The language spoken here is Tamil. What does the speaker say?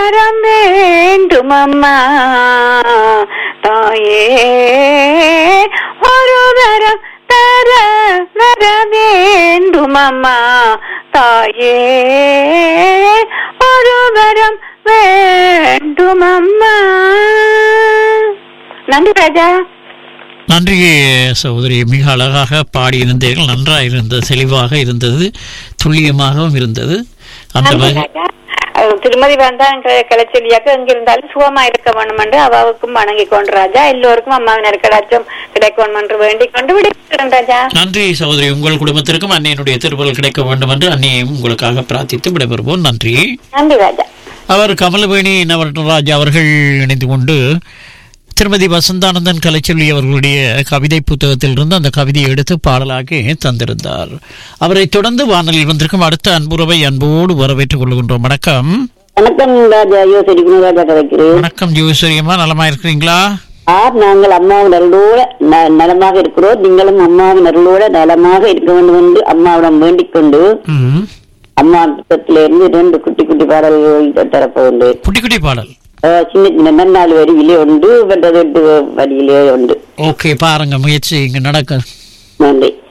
வரம் வேண்டும் அம்மா தாயே ஒரு வரம் தர வர வேண்டும் அம்மா தாயே ஒரு வரம் வேண்டும் அம்மா நன்றி ராஜா நன்றி சகோதரி மிக அழகாக பாடியிருந்தீர்கள் நன்றாக இருந்தது தெளிவாக இருந்தது துல்லியமாகவும் இருந்தது அந்த நன்றி வகை ராஜா. அஹ் திருமதி வந்தான் கிளச்சொல்லியாக்க எங்க இருந்தாலும் சுகமா இருக்க வேண்டும் என்று அவாவுக்கும் வணங்கி கொண்டு ராஜா எல்லோருக்கும் அம்மாவின் நெருக்கடாச்சும் கிடைக்கணும் என்று வேண்டிக் கொண்டு விடுகிறேன் ராஜா நன்றி சகோதரி உங்கள் குடும்பத்திற்கும் அன்னையினுடைய திருப்பல் கிடைக்க வேண்டும் என்று அன்னையையும் உங்களுக்காக பிரார்த்தித்து விடைபெறுவோம் நன்றி நன்றி ராஜா அவர் கமலவேணி நவரட்னராஜ் அவர்கள் இணைந்து கொண்டு திருமதி வசந்தானந்தன் கலைச்செல்வி அவர்களுடைய கவிதை புத்தகத்திலிருந்து அந்த கவிதையை எடுத்து பாடலாக தந்திருந்தார் அவரை தொடர்ந்து வானலில் வந்திருக்கும் அடுத்த அன்புறவை அன்போடு வரவேற்றுக் கொள்கின்றோம் வணக்கம் வணக்கம் ராஜா ஐயோ சரி குணராஜா கிடைக்கிறேன் வணக்கம் ஜோசரியம்மா நலமா இருக்கிறீங்களா ஆர் நாங்கள் அம்மாவின் அருளோட ந- நலமாக இருக்கிறோம் நீங்களும் அம்மாவின் அருளோட நலமாக இருக்க வேண்டும் என்று அம்மாவிடம் வேண்டிக் கொண்டு ம். அம்மா புத்தகத்திலிருந்து ரெண்டு குட்டி குட்டி பாடல்கள் தரப்போகின்றேன் குட்டி குட்டி பாடல் அஹ் சின்ன சின்ன நன்னாள் வரியிலே உண்டு மற்றது ரெண்டு வரியிலே உண்டு ஓகே பாருங்க முயற்சி இங்க நடக்க நன்றி